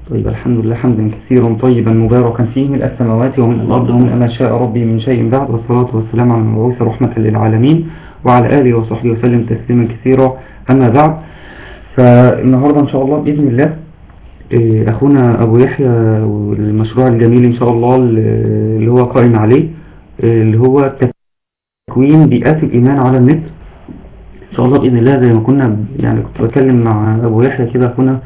طيب الحمد لله حمدا كثيرا طيبا مباركا فيه من السماوات ومن الأرض ومن ما شاء ربي من شيء بعد والصلاة والسلام على المبعوث رحمة للعالمين وعلى آله وصحبه وسلم تسليما كثيرا أما بعد فالنهاردة إن شاء الله بإذن الله إيه، أخونا أبو يحيى والمشروع الجميل إن شاء الله اللي هو قائم عليه إيه، اللي هو تكوين بيئات الإيمان على النت إن شاء الله بإذن الله زي ما كنا يعني كنت بتكلم مع أبو يحيى كده أخونا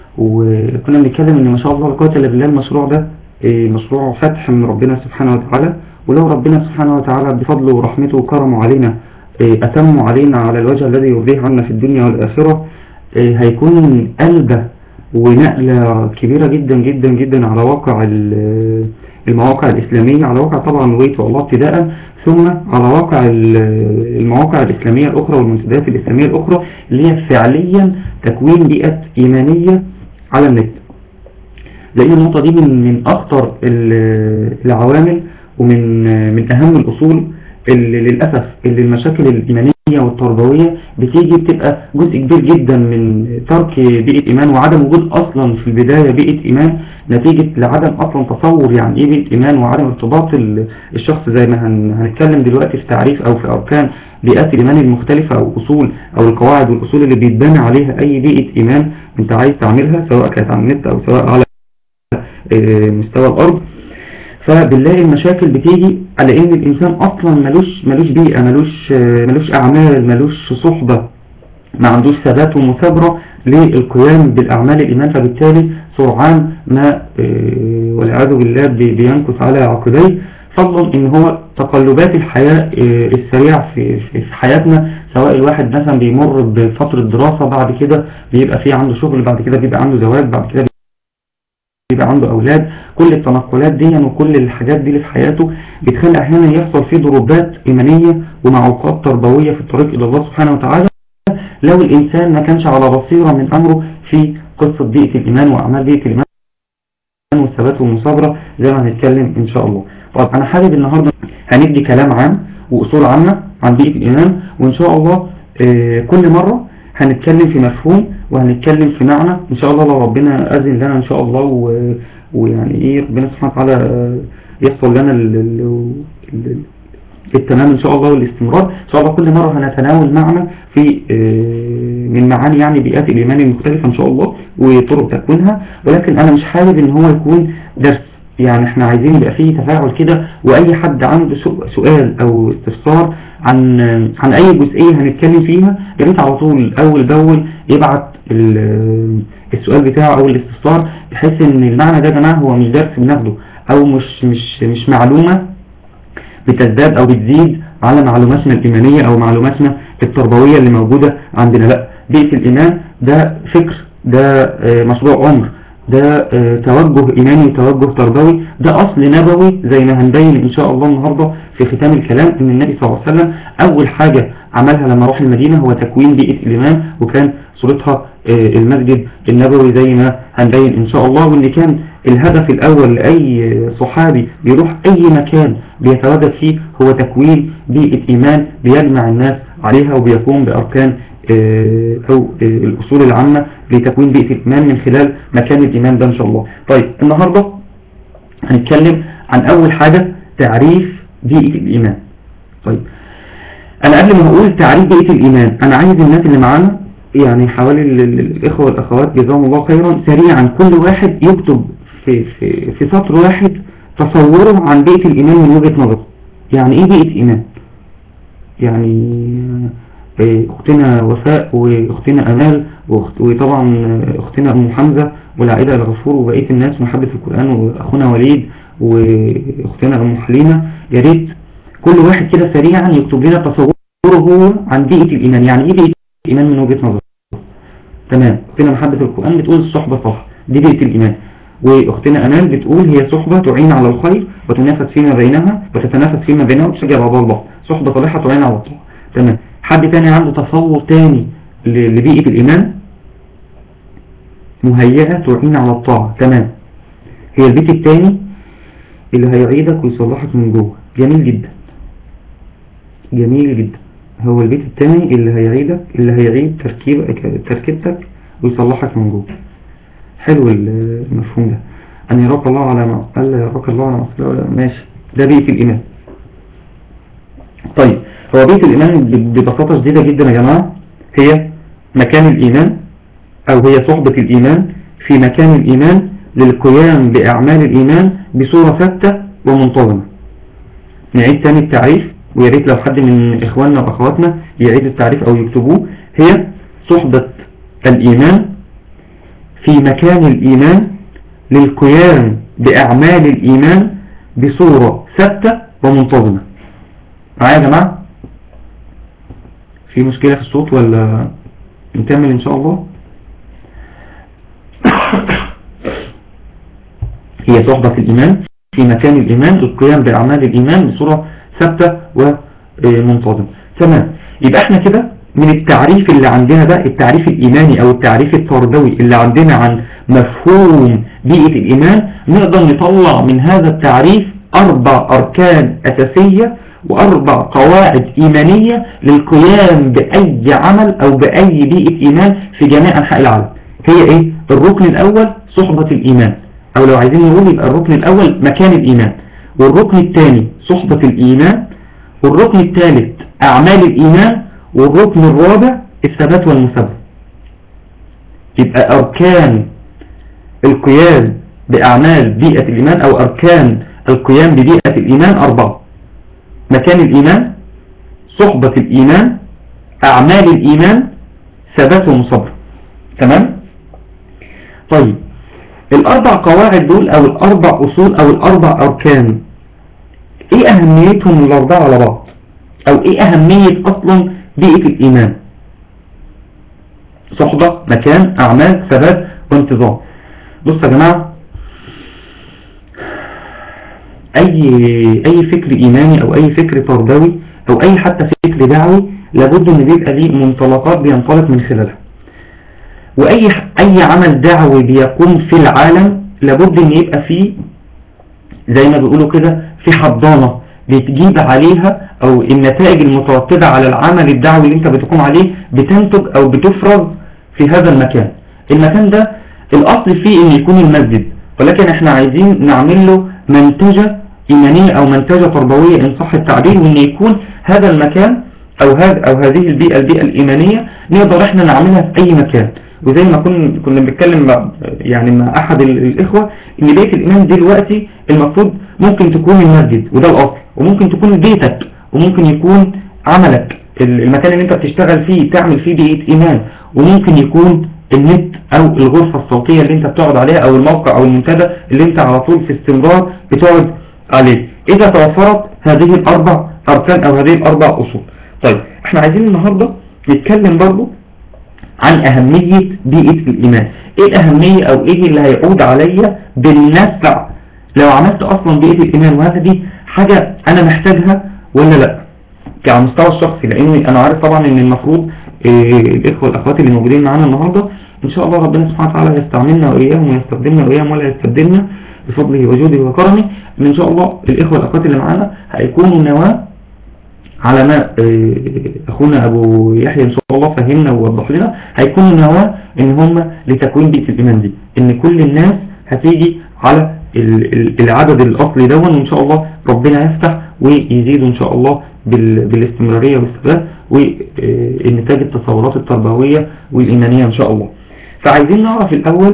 وكنا بنتكلم ان ما شاء الله لا قوه الا بالله المشروع ده إيه، مشروع فتح من ربنا سبحانه وتعالى ولو ربنا سبحانه وتعالى بفضله ورحمته وكرمه علينا إيه، أتموا علينا على الوجه الذي يرضيه عنا في الدنيا والآخرة إيه، هيكون قلبة ونقلة كبيرة جدا جدا جدا على واقع المواقع الإسلامية على واقع طبعا ويت والله ابتداء ثم على واقع المواقع الإسلامية الأخرى والمنتديات الإسلامية الأخرى اللي هي فعليا تكوين بيئة إيمانية على النت لأن النقطة دي من من أخطر العوامل ومن من أهم الأصول اللي للأسف اللي المشاكل الإيمانية والتربوية بتيجي بتبقى جزء كبير جدا من ترك بيئة إيمان وعدم وجود أصلا في البداية بيئة إيمان نتيجة لعدم أصلا تصور يعني إيه بيئة إيمان وعدم ارتباط الشخص زي ما هنتكلم دلوقتي في تعريف أو في أركان بيئات الإيمان المختلفة أو أصول أو القواعد والأصول اللي بيتبنى عليها أي بيئة إيمان أنت عايز تعملها سواء كانت على النت أو سواء على آه، مستوى الأرض فبنلاقي المشاكل بتيجي على ان الانسان اصلا ملوش ملوش بيئة ملوش ملوش اعمال ملوش صحبة ما عندوش ثبات ومثابرة للقيام بالاعمال الايمان فبالتالي سرعان ما آه، والعياذ بالله بينكس على عقبيه فضلا ان هو تقلبات الحياة آه، السريعة في, في حياتنا سواء الواحد مثلا بيمر بفترة دراسة بعد كده بيبقى فيه عنده شغل بعد كده بيبقى عنده زواج بعد كده بيبقى عنده أولاد كل التنقلات دي وكل الحاجات دي اللي في حياته بتخلي أحيانا يحصل فيه ضربات إيمانية ومعوقات تربوية في الطريق إلى الله سبحانه وتعالى لو الإنسان ما كانش على بصيرة من أمره في قصة بيئة الإيمان وأعمال بيئة الإيمان والثبات والمصابرة زي ما هنتكلم إن شاء الله طب أنا حابب النهاردة هندي كلام عام وأصول عامة عن بيئة الإيمان وإن شاء الله آه، كل مرة هنتكلم في مفهوم وهنتكلم في معنى ان شاء الله لو ربنا اذن لنا ان شاء الله و... ويعني ايه ربنا سبحانه وتعالى يحصل لنا ال... ال... التمام ان شاء الله والاستمرار ان شاء الله كل مرة هنتناول معنى في آه، من معاني يعني بيئات الايمان المختلفة ان شاء الله وطرق تكوينها ولكن انا مش حابب ان هو يكون درس يعني احنا عايزين يبقى فيه تفاعل كده واي حد عنده سؤال او استفسار عن عن اي جزئية هنتكلم فيها يا ريت على طول اول باول يبعت السؤال بتاعه او الاستفسار بحيث ان المعنى ده يا جماعه هو مش درس بناخده او مش مش مش معلومة بتزداد او بتزيد على معلوماتنا الايمانية او معلوماتنا التربوية اللي موجودة عندنا لا بيئة الايمان ده فكر ده آه، مشروع عمر ده آه، توجه إيماني وتوجه تربوي ده أصل نبوي زي ما هنبين إن شاء الله النهاردة في ختام الكلام إن النبي صلى الله عليه وسلم أول حاجة عملها لما راح المدينة هو تكوين بيئة الإيمان وكان صورتها آه، المسجد النبوي زي ما هنبين إن شاء الله وإن كان الهدف الأول لأي صحابي بيروح أي مكان بيتواجد فيه هو تكوين بيئة إيمان بيجمع الناس عليها وبيقوم بأركان آه، أو آه، الأصول العامة لتكوين بيئة الإيمان من خلال مكان الإيمان ده إن شاء الله طيب النهاردة هنتكلم عن أول حاجة تعريف بيئة الإيمان طيب أنا قبل ما أقول تعريف بيئة الإيمان أنا عايز الناس اللي معانا يعني حوالي الإخوة والأخوات جزاهم الله خيرا سريعا كل واحد يكتب في, في, في سطر واحد تصوره عن بيئة الإيمان من وجهة نظره يعني إيه بيئة إيمان يعني اختنا وفاء واختنا امال وطبعا اختنا ام حمزة والعائلة الغفور وبقية الناس محبة القرآن واخونا وليد واختنا ام حليمة يا ريت كل واحد كده سريعا يكتب لنا تصوره عن بيئة الايمان يعني ايه بيئة الايمان من وجهة نظر تمام اختنا محبة القرآن بتقول الصحبة صح دي بيئة الايمان واختنا امال بتقول هي صحبة تعين على الخير وتنافس فيما بينها وتتنافس فيما بينها وتشجع بعضها البعض صحبة صالحة تعين على الطاعة تمام حد تاني عنده تصور تاني لبيئة الإيمان مهيئة تعين على الطاعة تمام هي البيت التاني اللي هيعيدك ويصلحك من جوه جميل جدا جميل جدا هو البيت التاني اللي هيعيدك اللي هيعيد تركيب تركيبتك ويصلحك من جوه حلو المفهوم ده أن يراك الله على ما قال يراك الله على ما ماشي ده بيت الإيمان طيب هو بيت الإيمان ببساطة شديدة جدا يا جماعة هي مكان الإيمان أو هي صحبة الإيمان في مكان الإيمان للقيام بأعمال الإيمان بصورة ثابتة ومنتظمة نعيد تاني التعريف ويا ريت لو حد من إخواننا وأخواتنا يعيد التعريف أو يكتبوه هي صحبة الإيمان في مكان الإيمان للقيام بأعمال الإيمان بصورة ثابتة ومنتظمة معايا يا جماعة في مشكلة في الصوت ولا نكمل إن شاء الله هي صحبة الإيمان في مكان الإيمان القيام بأعمال الإيمان بصورة ثابتة ومنتظمة تمام يبقى احنا كده من التعريف اللي عندنا ده التعريف الإيماني أو التعريف التربوي اللي عندنا عن مفهوم بيئة الإيمان نقدر نطلع من هذا التعريف أربع أركان أساسية وأربع قواعد إيمانية للقيام بأي عمل أو بأي بيئة إيمان في جميع أنحاء العالم هي إيه؟ الركن الأول صحبة الإيمان أو لو عايزين نقول يبقى الركن الأول مكان الإيمان والركن الثاني صحبة الإيمان والركن الثالث أعمال الإيمان والركن الرابع الثبات والمثبت يبقى أركان القيام بأعمال بيئة الإيمان أو أركان القيام ببيئة الإيمان أربعة مكان الإيمان صحبة الإيمان أعمال الإيمان ثبات ومصبر تمام طيب الأربع قواعد دول أو الأربع أصول أو الأربع أركان إيه أهميتهم الأربعة على بعض أو إيه أهمية أصلا بيئة الإيمان صحبة مكان أعمال ثبات وانتظام بص يا جماعة أي أي فكر إيماني أو أي فكر تربوي أو أي حتى فكر دعوي لابد أن بيبقى ليه منطلقات بينطلق من خلالها وأي أي عمل دعوي بيقوم في العالم لابد أن يبقى فيه زي ما بيقولوا كده في حضانة بتجيب عليها أو النتائج المترتبة على العمل الدعوي اللي أنت بتقوم عليه بتنتج أو بتفرز في هذا المكان المكان ده الأصل فيه أن يكون المسجد ولكن احنا عايزين نعمل له منتجة إيمانية أو منتجة تربوية إن صح التعبير وأن يكون هذا المكان أو, هذا أو هذه البيئة البيئة الإيمانية نقدر احنا نعملها في أي مكان وزي ما كنا كنا بنتكلم مع يعني مع أحد الإخوة إن بيت الإيمان دلوقتي المفروض ممكن تكون المسجد وده الأصل وممكن تكون بيتك وممكن يكون عملك المكان اللي انت بتشتغل فيه تعمل فيه بيئة إيمان وممكن يكون النت او الغرفة الصوتية اللي انت بتقعد عليها او الموقع او المنتدى اللي انت على طول في استمرار بتقعد عليه اذا توفرت هذه الاربع اركان او هذه الاربع اصول طيب احنا عايزين النهاردة نتكلم برضو عن اهمية بيئة الايمان ايه الاهمية او ايه اللي هيعود عليا بالنفع لو عملت اصلا بيئة الايمان وهذا دي حاجة انا محتاجها ولا لا كعلى المستوى الشخصي لاني انا عارف طبعا ان المفروض إيه الاخوة والاخوات اللي موجودين معانا النهاردة ان شاء الله ربنا سبحانه وتعالى يستعملنا واياهم ويستخدمنا واياهم ولا يستبدلنا بفضله وجوده وكرمه ان شاء الله الاخوة والاخوات اللي معانا هيكونوا نواة على ما إيه اخونا ابو يحيى ان شاء الله فهمنا ووضح لنا هيكونوا نواة ان هم لتكوين بيئة الايمان دي ان كل الناس هتيجي على العدد الاصلي دون وان شاء الله ربنا يفتح ويزيد ان شاء الله بالاستمرارية والثبات والنتاج التصورات التربوية والإيمانية إن شاء الله فعايزين نعرف الأول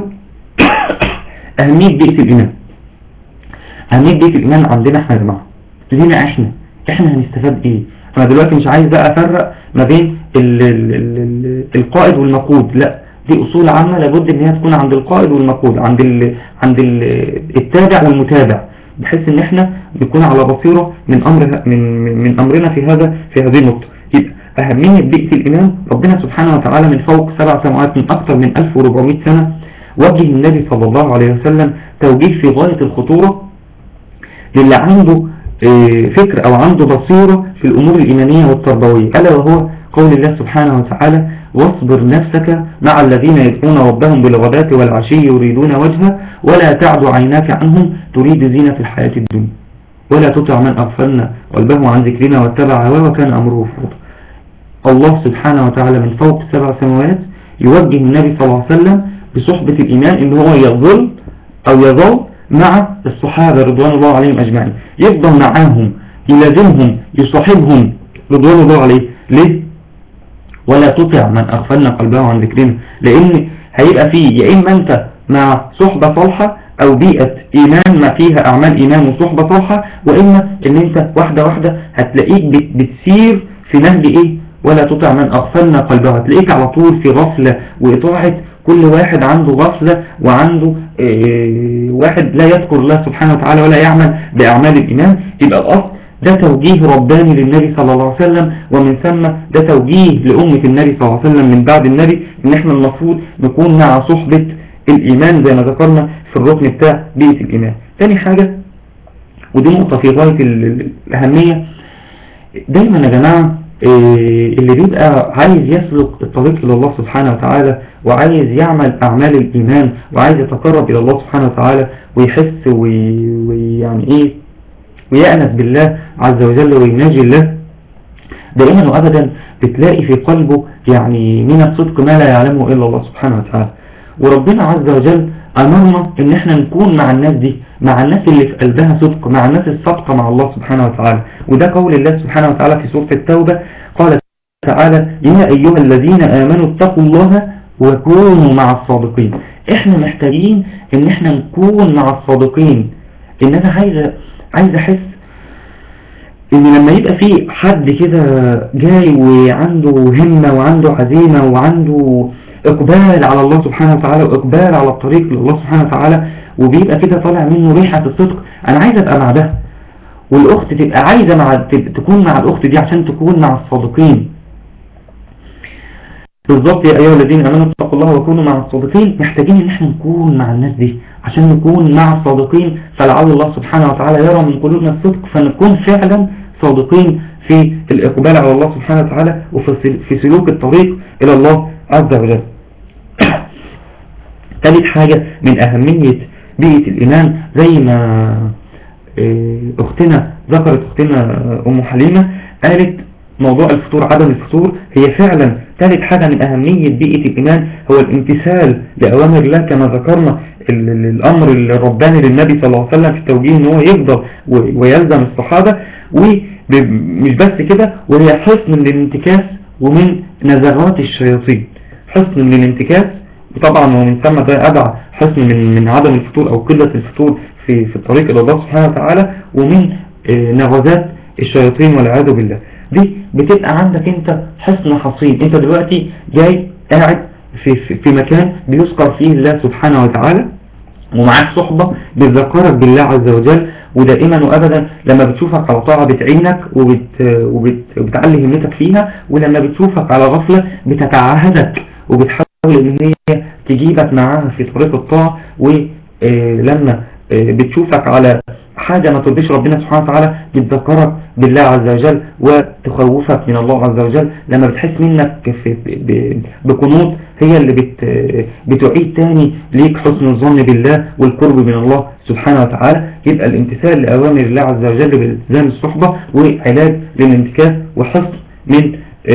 أهمية بيئة الإيمان أهمية بيئة الإيمان عندنا احنا يا جماعة لينا احنا احنا هنستفاد ايه انا دلوقتي مش عايز بقى افرق ما بين ال ال ال القائد والمقود لا دي اصول عامة لابد ان هي تكون عند القائد والمقود عند ال عند ال التابع والمتابع بحيث ان احنا نكون على بصيرة من امر من من امرنا في هذا في هذه النقطة يبقى اهمية بيئة الايمان ربنا سبحانه وتعالى من فوق سبع سماوات من اكثر من 1400 سنة وجه النبي صلى الله عليه وسلم توجيه في غاية الخطورة للي عنده فكر او عنده بصيرة في الامور الايمانية والتربوية الا وهو قول الله سبحانه وتعالى واصبر نفسك مع الذين يدعون ربهم بالغداة والعشي يريدون وجهه ولا تعد عيناك عنهم تريد زينة الحياة الدنيا ولا تطع من أغفلنا قلبه عن ذكرنا واتبع هواه وكان أمره فرطا الله سبحانه وتعالى من فوق سبع سماوات يوجه النبي صلى الله عليه وسلم بصحبة الإيمان إن هو يظل أو يظل مع الصحابة رضوان الله عليهم أجمعين يفضل معاهم يلازمهم يصاحبهم رضوان الله عليه ليه؟ ولا تطع من أغفلنا قلبه عن ذكرنا لأن هيبقى فيه يا إما أنت مع صحبة صالحة أو بيئة إيمان ما فيها أعمال إيمان وصحبة صالحة وإما إن أنت واحدة واحدة هتلاقيك بتسير في نهج إيه ولا تطع من أغفلنا قلبه هتلاقيك على طول في غفلة وإطاعة كل واحد عنده غفلة وعنده إيه واحد لا يذكر الله سبحانه وتعالى ولا يعمل بأعمال الإيمان يبقى الأصل ده توجيه رباني للنبي صلى الله عليه وسلم ومن ثم ده توجيه لأمة النبي صلى الله عليه وسلم من بعد النبي ان احنا المفروض نكون مع صحبة الإيمان زي ما ذكرنا في الركن بتاع بيئة الإيمان تاني حاجة ودي نقطة في غاية الأهمية دايما يا جماعة اللي بيبقى عايز يسلك الطريق إلى الله سبحانه وتعالى وعايز يعمل أعمال الإيمان وعايز يتقرب إلى الله سبحانه وتعالى ويحس ويعني إيه ويأنس بالله عز وجل ويناجي الله دائما وأبدا بتلاقي في قلبه يعني من الصدق ما لا يعلمه إلا الله سبحانه وتعالى وربنا عز وجل أمرنا إن احنا نكون مع الناس دي مع الناس اللي في قلبها صدق مع الناس الصادقة مع الله سبحانه وتعالى وده قول الله سبحانه وتعالى في سورة التوبة قال تعالى يا أيها الذين آمنوا اتقوا الله وكونوا مع الصادقين احنا محتاجين ان احنا نكون مع الصادقين ان انا عايز عايز احس ان لما يبقى في حد كده جاي وعنده همة وعنده عزيمة وعنده اقبال على الله سبحانه وتعالى واقبال على الطريق لله سبحانه وتعالى وبيبقى كده طالع منه ريحة الصدق انا عايز ابقى مع ده والاخت تبقى عايزة مع تكون مع الاخت دي عشان تكون مع الصادقين بالظبط يا ايها الذين امنوا اتقوا الله وكونوا مع الصادقين محتاجين ان احنا نكون مع الناس دي عشان نكون مع الصادقين فلعل الله سبحانه وتعالى يرى من قلوبنا الصدق فنكون فعلا صادقين في الإقبال على الله سبحانه وتعالى وفي سلوك الطريق إلى الله عز وجل ثالث حاجة من أهمية بيئة الإيمان زي ما أختنا ذكرت أختنا أم حليمة قالت موضوع الفطور عدم الفطور هي فعلا ثالث حاجة من أهمية بيئة الإيمان هو الامتثال لأوامر الله كما ذكرنا الأمر الرباني للنبي صلى الله عليه وسلم في التوجيه ان هو يفضل ويلزم الصحابة ومش بس كده وهي حصن من الانتكاس ومن نزغات الشياطين حصن من الانتكاس وطبعا ومن ثم ده أدعى حصن من من عدم الفطور أو قلة الفطور في في الطريق إلى الله سبحانه وتعالى ومن نغزات الشياطين والعياذ بالله دي بتبقى عندك انت حصن حصين انت دلوقتي جاي قاعد في, في, في مكان بيذكر فيه الله سبحانه وتعالى ومعاك صحبة بتذكرك بالله عز وجل ودائما وابدا لما بتشوفك على طاعة بتعينك وبت وبت وبتعلي همتك فيها ولما بتشوفك على غفلة بتتعهدك وبتحاول ان هي تجيبك معاها في طريق الطاعة ولما بتشوفك على حاجة ما ترضيش ربنا سبحانه وتعالى بتذكرك بالله عز وجل وتخوفك من الله عز وجل لما بتحس منك في بقنوط هي اللي بت بتعيد تاني ليك حسن الظن بالله والقرب من الله سبحانه وتعالى يبقى الامتثال لأوامر الله عز وجل بالزام الصحبة وعلاج للانتكاس وحصن من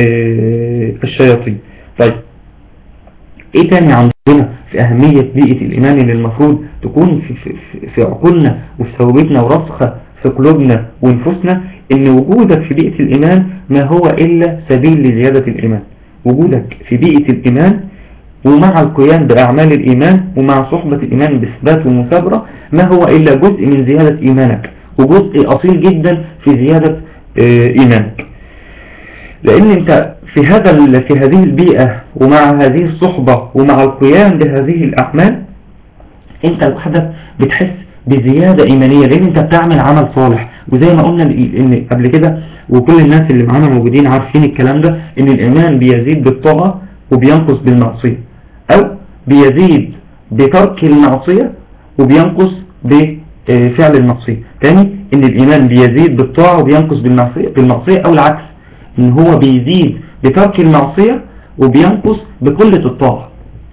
الشياطين طيب ايه تاني عندنا في اهمية بيئة الايمان اللي المفروض تكون في, في, في عقولنا وفي ثوابتنا ورسخة في قلوبنا ونفوسنا ان وجودك في بيئة الايمان ما هو الا سبيل لزيادة الايمان وجودك في بيئة الايمان ومع القيام بأعمال الإيمان ومع صحبة الإيمان بإثبات والمثابرة ما هو إلا جزء من زيادة إيمانك وجزء أصيل جدا في زيادة إيمانك لأن أنت في هذا في هذه البيئة ومع هذه الصحبة ومع القيام بهذه الأعمال أنت لوحدك بتحس بزيادة إيمانية لأن أنت بتعمل عمل صالح وزي ما قلنا إن قبل كده وكل الناس اللي معانا موجودين عارفين الكلام ده إن الإيمان بيزيد بالطاعة وبينقص بالمعصية أو بيزيد بترك المعصية وبينقص بفعل المعصية تاني إن الإيمان بيزيد بالطاعة وبينقص بالمعصية, بالمعصية أو العكس إن هو بيزيد بترك المعصية وبينقص بقلة الطاعة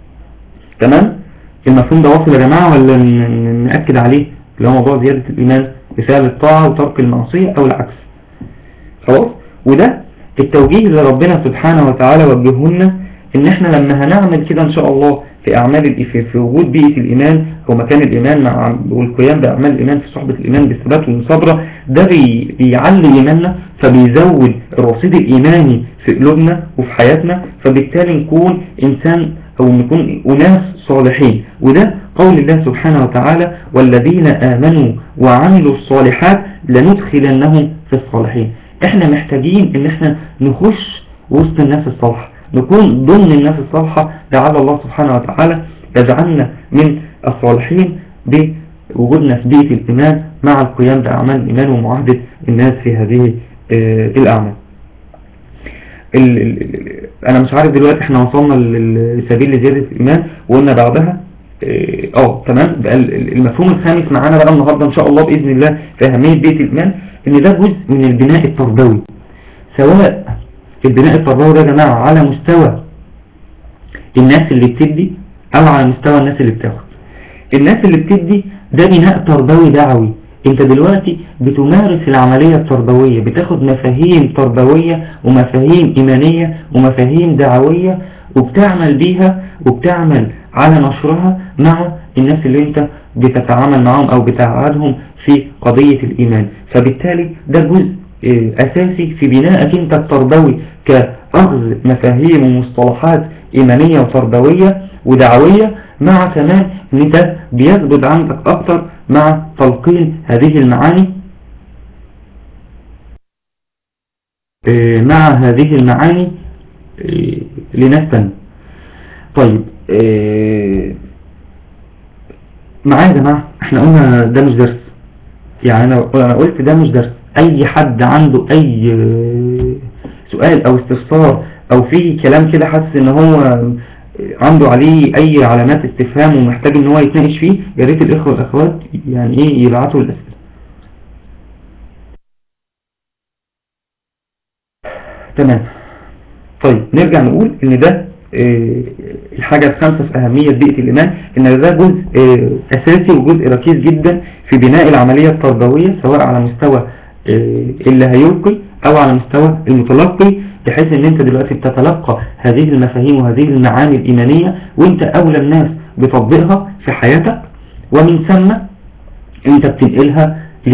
تمام المفهوم ده واصل يا جماعة ولا نأكد عليه اللي هو موضوع زيادة الإيمان بفعل الطاعة وترك المعصية أو العكس خلاص وده التوجيه اللي ربنا سبحانه وتعالى وجههن ان احنا لما هنعمل كده ان شاء الله في أعمال في, في وجود بيئة الإيمان أو مكان الإيمان مع والقيام بأعمال الإيمان في صحبة الإيمان بالثبات والمصابرة ده بي بيعلي إيماننا فبيزود الرصيد الإيماني في قلوبنا وفي حياتنا فبالتالي نكون إنسان أو نكون أناس صالحين وده قول الله سبحانه وتعالى والذين آمنوا وعملوا الصالحات لندخلنهم في الصالحين احنا محتاجين ان احنا نخش وسط الناس الصالحة نكون ضمن الناس الصالحة لعل الله سبحانه وتعالى يجعلنا من الصالحين بوجودنا في بيئة الإيمان مع القيام بأعمال الإيمان ومعاهدة الناس في هذه آه، الأعمال أنا مش عارف دلوقتي احنا وصلنا لسبيل لزيادة الإيمان وقلنا بعدها اه, آه، تمام بقى المفهوم الخامس معانا بقى النهاردة ان شاء الله بإذن الله في أهمية بيئة الإيمان ان ده جزء من البناء التربوي سواء البناء التربوي ده يا جماعة على مستوى الناس اللي بتدي او على مستوى الناس اللي بتاخد الناس اللي بتدي ده بناء تربوي دعوي انت دلوقتي بتمارس العملية التربوية بتاخد مفاهيم تربوية ومفاهيم ايمانية ومفاهيم دعوية وبتعمل بيها وبتعمل على نشرها مع الناس اللي انت بتتعامل معهم او بتعادهم في قضية الايمان فبالتالي ده جزء آه، اساسي في بنائك انت التربوي كأخذ مفاهيم ومصطلحات ايمانية وتربوية ودعوية مع كمان ان ده بيثبت عندك اكتر مع تلقين هذه المعاني آه، مع هذه المعاني آه، لناس تانية طيب آه، معايا يا جماعة احنا قلنا ده مش درس يعني انا قلت ده مش درس اي حد عنده اي سؤال او استفسار او في كلام كده حاسس ان هو عنده عليه اي علامات استفهام ومحتاج ان هو يتناقش فيه يا ريت الاخوه والاخوات يعني ايه يبعتوا الاسئله تمام طيب نرجع نقول ان ده آه، الحاجة الخامسة في أهمية بيئة الإيمان إن ده جزء آه، أساسي وجزء ركيز جدا في بناء العملية التربوية سواء على مستوى آه، اللي هيلقي أو على مستوى المتلقي بحيث ان انت دلوقتي بتتلقى هذه المفاهيم وهذه المعاني الإيمانية وانت أولى الناس بتطبيقها في حياتك ومن ثم انت بتنقلها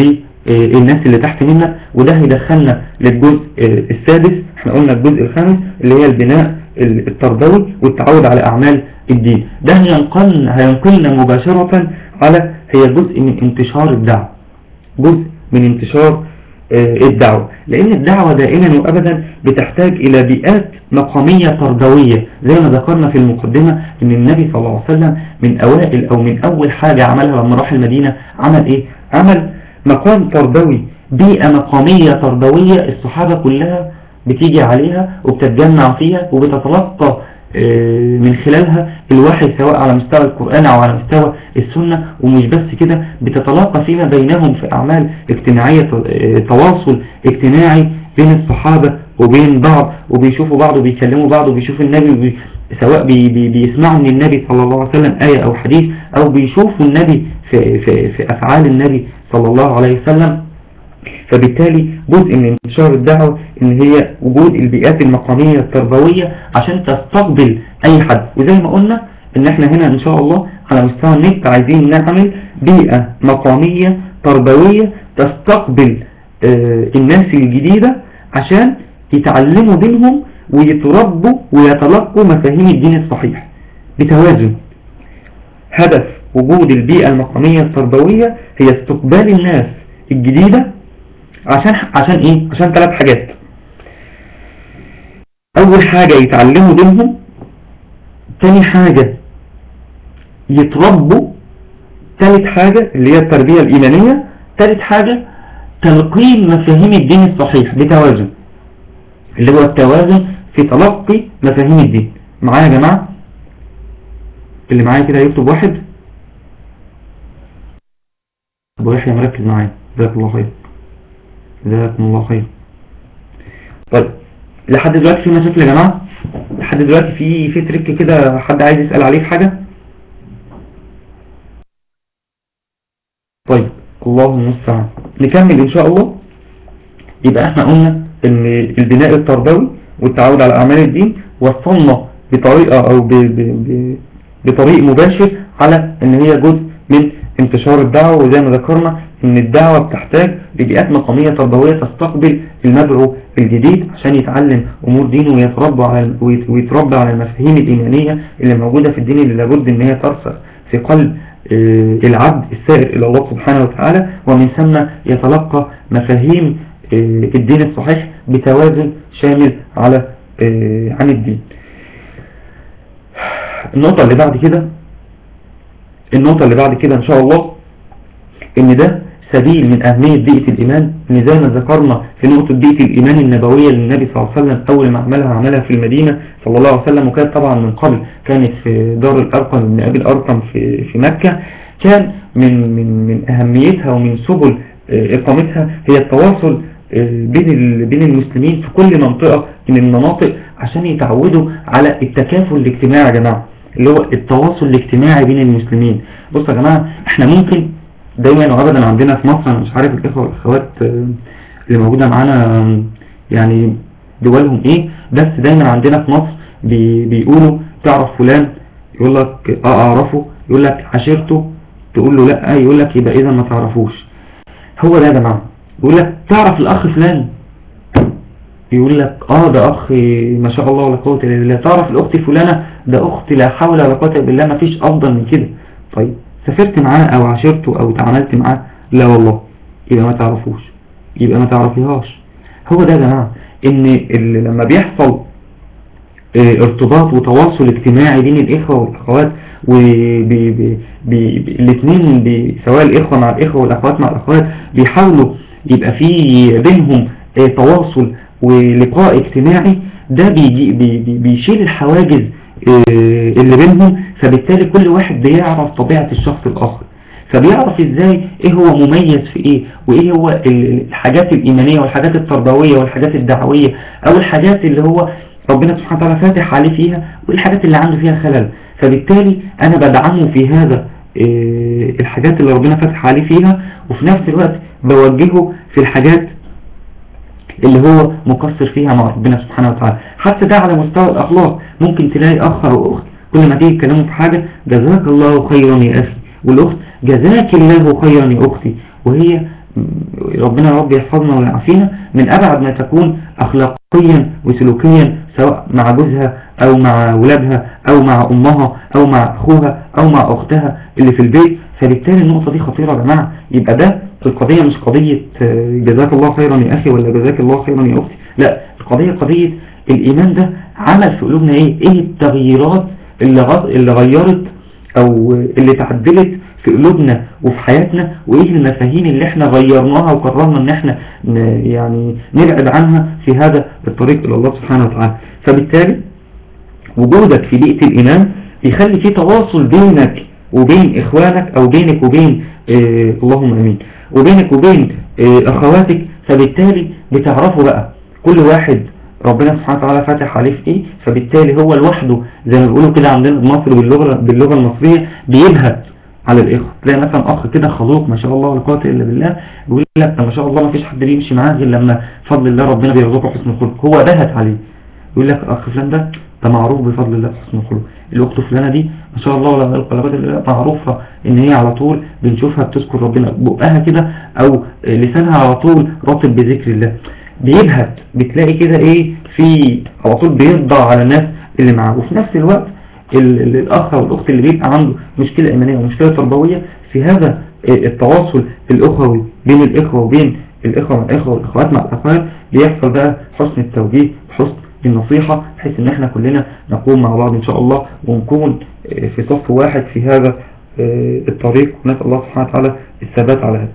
للناس اللي تحت منك وده هيدخلنا للجزء السادس احنا قلنا الجزء الخامس اللي هي البناء التربوي والتعود على أعمال الدين ده هينقلنا, هينقلنا مباشرة على هي جزء من انتشار الدعوة جزء من انتشار آه، الدعوة لأن الدعوة دائما وأبدا بتحتاج إلى بيئات مقامية تربوية زي ما ذكرنا في المقدمة أن النبي صلى الله عليه وسلم من أوائل أو من أول حاجة عملها لما راح المدينة عمل إيه؟ عمل مقام تربوي بيئة مقامية تربوية الصحابة كلها بتيجي عليها وبتتجمع فيها وبتتلقى آه، من خلالها الوحي سواء على مستوى القرآن أو على مستوى السنة ومش بس كده بتتلاقى فيما بينهم في أعمال اجتماعية آه، تواصل اجتماعي بين الصحابة وبين بعض وبيشوفوا بعض وبيكلموا بعض وبيشوفوا النبي سواء بي بي بيسمعوا من النبي صلى الله عليه وسلم آية أو حديث أو بيشوفوا النبي في, في, في أفعال النبي صلى الله عليه وسلم فبالتالي جزء من انتشار الدعوة ان هي وجود البيئات المقامية التربوية عشان تستقبل اي حد وزي ما قلنا ان احنا هنا ان شاء الله على مستوى النت عايزين نعمل بيئة مقامية تربوية تستقبل آه الناس الجديدة عشان يتعلموا دينهم ويتربوا ويتلقوا مفاهيم الدين الصحيح بتوازن هدف وجود البيئة المقامية التربوية هي استقبال الناس الجديدة عشان عشان ايه عشان ثلاث حاجات اول حاجة يتعلموا دينهم تاني حاجة يتربوا ثالث حاجة اللي هي التربية الإيمانية ثالث حاجة تلقين مفاهيم الدين الصحيح بتوازن اللي هو التوازن في تلقي مفاهيم الدين معايا يا جماعة اللي معايا كده يكتب واحد ابو يحيى مركز معايا جزاك الله خير جزاكم الله خير طيب لحد دلوقتي في مشاكل يا جماعة لحد دلوقتي في في تريك كده حد عايز يسأل عليه في حاجة طيب الله المستعان نكمل ان شاء الله يبقى احنا قلنا ان البناء التربوي والتعود على اعمال الدين وصلنا بطريقة او ب ب ب بطريق مباشر على ان هي جزء من انتشار الدعوة وزي ما ذكرنا ان الدعوة بتحتاج لبيئات مقامية تربوية تستقبل المدعو الجديد عشان يتعلم امور دينه ويتربى على ويتربى على المفاهيم الايمانية اللي موجودة في الدين اللي لابد ان هي ترسخ في قلب آه، العبد السائر الى الله سبحانه وتعالى ومن ثم يتلقى مفاهيم آه، الدين الصحيح بتوازن شامل على آه، عن الدين النقطة اللي بعد كده النقطة اللي بعد كده ان شاء الله ان ده سبيل من اهمية بيئة الايمان ان زي ما ذكرنا في نقطة بيئة الايمان النبوية للنبي صلى الله عليه وسلم اول ما عملها عملها في المدينة صلى الله عليه وسلم وكانت طبعا من قبل كانت في دار الارقم من ابي الارقم في, في مكة كان من, من, من اهميتها ومن سبل آه، اقامتها هي التواصل آه، بين بين المسلمين في كل منطقة من المناطق عشان يتعودوا على التكافل الاجتماعي يا جماعة اللي هو التواصل الاجتماعي بين المسلمين بصوا يا جماعة احنا ممكن دايما وابدا عندنا في مصر انا مش عارف الاخوة والاخوات آه، اللي موجودة معانا يعني دولهم ايه بس دايما عندنا في مصر بي بيقولوا تعرف فلان يقول لك اه اعرفه يقول لك عشيرته تقول له لا يقول لك يبقى اذا ما تعرفوش هو ده يا جماعة يقول لك تعرف الاخ فلان يقول لك اه ده اخ ما شاء الله ولا قوه الا بالله تعرف الاخت فلانه ده اخت لا حول ولا قوه الا بالله ما فيش افضل من كده طيب سافرت معاه او عاشرته او تعاملت معاه لا والله يبقى ما تعرفوش يبقى ما تعرفيهاش هو ده يا جماعه ان اللي لما بيحصل اه ارتباط وتواصل اجتماعي بين الاخوه والاخوات والاثنين سواء الاخوه مع الاخوه والاخوات مع الاخوات بيحاولوا يبقى في بينهم اه تواصل ولقاء اجتماعي ده بيجي بي بيشيل الحواجز آه، اللي بينهم فبالتالي كل واحد بيعرف طبيعة الشخص الآخر فبيعرف ازاي ايه هو مميز في ايه وايه هو الحاجات الايمانية والحاجات التربوية والحاجات الدعوية او الحاجات اللي هو ربنا سبحانه وتعالى فاتح عليه فيها والحاجات اللي عنده فيها خلل فبالتالي انا بدعمه في هذا آه، الحاجات اللي ربنا فاتح عليه فيها وفي نفس الوقت بوجهه في الحاجات اللي هو مقصر فيها مع ربنا سبحانه وتعالى حتى ده على مستوى الأخلاق ممكن تلاقي أخ أو أخت كل ما تيجي تكلموا في حاجة جزاك الله خيرا يا أخي والأخت جزاك الله خيرا يا أختي وهي ربنا رب يحفظنا ويعافينا من أبعد ما تكون أخلاقيا وسلوكيا سواء مع جوزها أو مع ولادها أو مع أمها أو مع أخوها أو مع أختها اللي في البيت فبالتالي النقطة دي خطيرة يا جماعة يبقى ده القضية مش قضية آه، جزاك الله خيرا يا أخي ولا جزاك الله خيرا يا أختي لا القضية قضية الإيمان ده عمل في قلوبنا إيه إيه التغييرات اللي, اللي غيرت أو اللي تعدلت في قلوبنا وفي حياتنا وإيه المفاهيم اللي احنا غيرناها وقررنا إن احنا يعني نبعد عنها في هذا الطريق إلى الله سبحانه وتعالى فبالتالي وجودك في بيئة الإيمان يخلي في تواصل بينك وبين إخوانك أو بينك وبين إيه اللهم أمين وبينك وبين آه، أخواتك فبالتالي بتعرفوا بقى كل واحد ربنا سبحانه وتعالى فاتح عليه في ايه فبالتالي هو لوحده زي ما بيقولوا كده عندنا في مصر باللغة, باللغة المصرية بيبهت على الإخوة تلاقي مثلا أخ كده خلوق ما شاء الله ولا قوه إلا بالله بيقول لك ما شاء الله ما فيش حد بيمشي معاه غير لما فضل الله ربنا بيرزقه حسن الخلق هو بهت عليه يقول لك أخ فلان ده ده معروف بفضل الله حسن الخلق الأخت فلانة دي ما شاء الله ولا معروفة ان هي على طول بنشوفها بتذكر ربنا بقها كده او لسانها على طول رطب بذكر الله بيبهت بتلاقي كده ايه في على طول بيرضى على الناس اللي معاه وفي نفس الوقت الاخ او الاخت اللي بيبقى عنده مشكلة ايمانية ومشكلة تربوية في هذا التواصل الاخوي بين الاخوة وبين الاخوة مع الاخوة والاخوات مع الاخوات بيحصل بقى حسن التوجيه حسن النصيحة بحيث ان احنا كلنا نقوم مع بعض ان شاء الله ونكون في صف واحد في هذا آه، الطريق ونسأل الله سبحانه وتعالى الثبات على هذا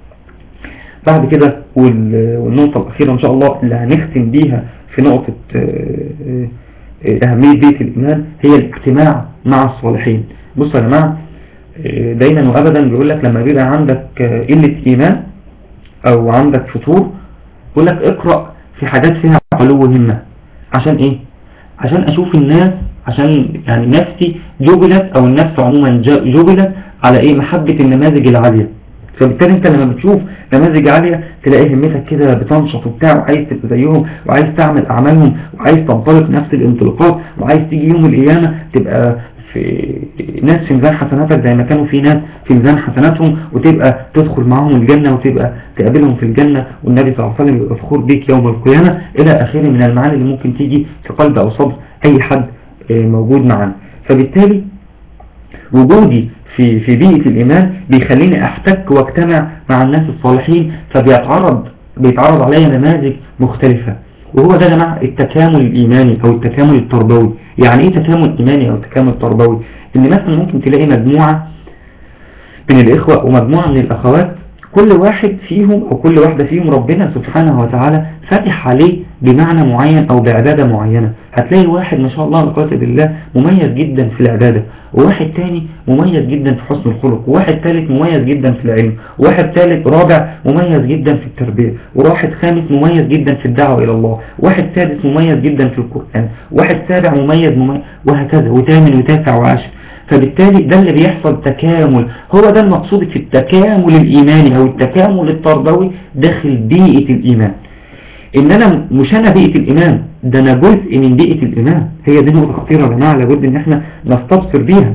بعد كده والنقطة الأخيرة إن شاء الله اللي هنختم بيها في نقطة آه، آه، أهمية بيت الإيمان هي الاجتماع مع الصالحين بص يا جماعة دايما وأبدا بيقول لك لما بيبقى عندك قلة إيمان أو عندك فطور يقول لك اقرأ في حاجات فيها علو همة عشان إيه عشان أشوف الناس عشان يعني نفسي جبلت او النفس عموما جبلت على ايه محبة النماذج العالية فبالتالي انت لما بتشوف نماذج عالية تلاقي همتك كده بتنشط وبتاع وعايز تبقى زيهم وعايز تعمل اعمالهم وعايز تنطلق نفس الانطلاقات وعايز تيجي يوم القيامة تبقى في في ناس في ميزان حسناتك زي ما كانوا في ناس في ميزان حسناتهم وتبقى تدخل معاهم الجنة وتبقى تقابلهم في الجنة والنبي صلى الله عليه وسلم يبقى فخور بيك يوم القيامة إلى آخره من المعاني اللي ممكن تيجي في قلب أو صدر أي حد آه، موجود معنا فبالتالي وجودي في في بيئة الإيمان بيخليني أحتك واجتمع مع الناس الصالحين فبيتعرض بيتعرض عليا نماذج مختلفة وهو ده يا جماعة التكامل الإيماني أو التكامل التربوي يعني إيه تكامل إيماني أو تكامل تربوي إن مثلا ممكن تلاقي مجموعة من الإخوة ومجموعة من الأخوات كل واحد فيهم أو كل واحدة فيهم ربنا سبحانه وتعالى فاتح عليه بمعنى معين أو بعبادة معينة هتلاقي واحد ما شاء الله لا قوه بالله مميز جدا في العبادة وواحد تاني مميز جدا في حسن الخلق وواحد ثالث مميز جدا في العلم وواحد ثالث رابع مميز جدا في التربية وواحد خامس مميز جدا في الدعوة إلى الله واحد سادس مميز جدا في القرآن واحد سابع مميز مميز وهكذا وثامن وتاسع وعاشر فبالتالي ده اللي بيحصل تكامل هو ده المقصود في التكامل الإيماني أو التكامل التربوي داخل بيئة الإيمان إن أنا مش أنا بيئة الإيمان ده أنا جزء من بيئة الإيمان هي دي نقطة خطيرة يا جماعة لابد إن احنا نستبصر بيها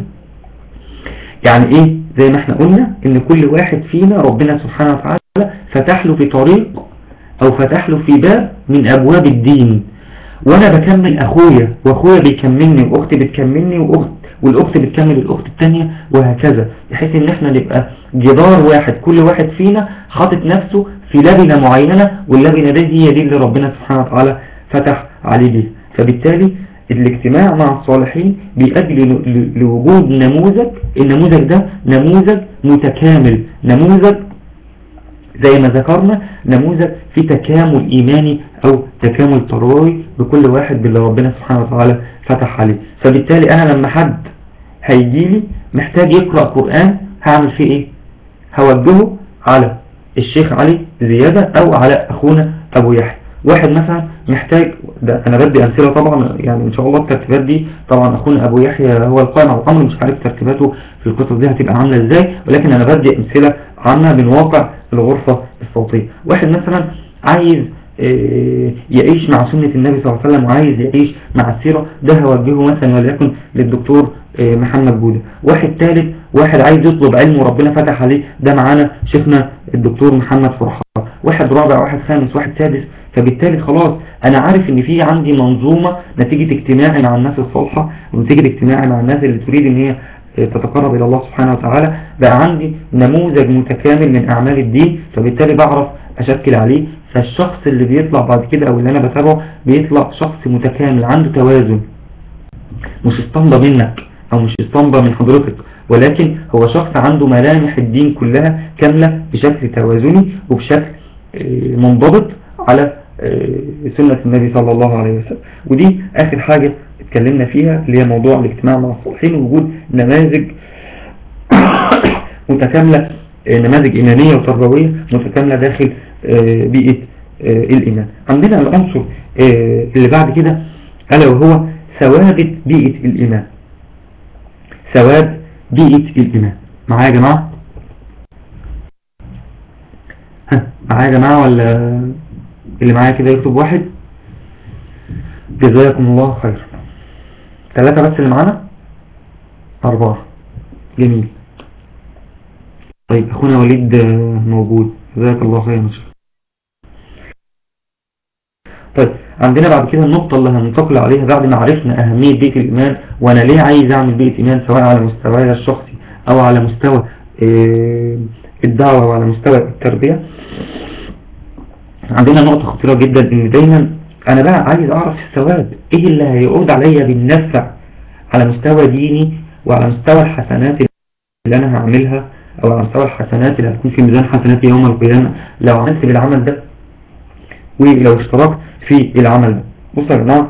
يعني إيه زي ما احنا قلنا إن كل واحد فينا ربنا سبحانه وتعالى فتح له في طريق أو فتح له في باب من أبواب الدين وأنا بكمل أخويا وأخويا بيكملني وأختي بتكملني وأخت والأخت بتكمل الأخت الثانية وهكذا بحيث ان احنا نبقى جدار واحد كل واحد فينا حاطط نفسه في لبنة معينة واللبنة دي هي دي اللي ربنا سبحانه وتعالى فتح عليه بيها فبالتالي الاجتماع مع الصالحين بيؤدي لوجود نموذج النموذج ده نموذج متكامل نموذج زي ما ذكرنا نموذج في تكامل إيماني أو تكامل تروي بكل واحد باللي ربنا سبحانه وتعالى فتح عليه فبالتالي أنا لما حد هيجيلي محتاج يقرأ قرآن هعمل فيه إيه هوجهه على الشيخ علي زيادة أو على أخونا أبو يحيى واحد مثلا محتاج ده أنا بدي أمثلة طبعا يعني إن شاء الله الترتيبات دي طبعا أخونا أبو يحيى هو القائم على الأمر مش عارف ترتيباته في القصص دي هتبقى عاملة إزاي ولكن أنا بدي أمثلة عامة من واقع الغرفة الصوتية واحد مثلا عايز آه، يعيش مع سنة النبي صلى الله عليه وسلم وعايز يعيش مع السيرة ده هوجهه مثلا وليكن للدكتور آه، محمد بودة واحد ثالث واحد عايز يطلب علم وربنا فتح عليه ده معانا شيخنا الدكتور محمد فرحان واحد رابع واحد خامس واحد سادس فبالتالي خلاص انا عارف ان في عندي منظومة نتيجة اجتماعي مع الناس الصالحة ونتيجة اجتماعي مع الناس اللي تريد ان هي آه، تتقرب الى الله سبحانه وتعالى بقى عندي نموذج متكامل من اعمال الدين فبالتالي بعرف اشكل عليه فالشخص اللي بيطلع بعد كده او اللي انا بتابعه بيطلع شخص متكامل عنده توازن مش اسطمبة منك او مش اسطمبة من حضرتك ولكن هو شخص عنده ملامح الدين كلها كاملة بشكل توازني وبشكل آه، منضبط على آه، سنة النبي صلى الله عليه وسلم ودي آخر حاجة اتكلمنا فيها اللي هي موضوع الاجتماع مع الصالحين ووجود نماذج متكاملة آه، نماذج إيمانية وتربوية متكاملة داخل بيئة الإيمان عندنا العنصر اللي بعد كده ألا وهو ثوابت بيئة الإيمان ثواب بيئة الإيمان معايا يا جماعة ها معايا يا جماعة ولا اللي معايا كده يكتب واحد جزاكم الله خير ثلاثة بس اللي معانا أربعة جميل طيب أخونا وليد موجود جزاك الله خير طيب عندنا بعد كده النقطة اللي هننتقل عليها بعد ما عرفنا أهمية بيئة الإيمان وأنا ليه عايز أعمل بيئة إيمان سواء على مستواي الشخصي أو على مستوى آه، الدعوة وعلى مستوى التربية عندنا نقطة خطيرة جدا إن دايما أنا بقى عايز أعرف الثواب إيه اللي هيعود عليا بالنفع على مستوى ديني وعلى مستوى الحسنات اللي أنا هعملها أو على مستوى الحسنات اللي هتكون في ميزان حسناتي يوم القيامة لو عملت بالعمل ده ولو اشتركت في العمل ده بص يا جماعة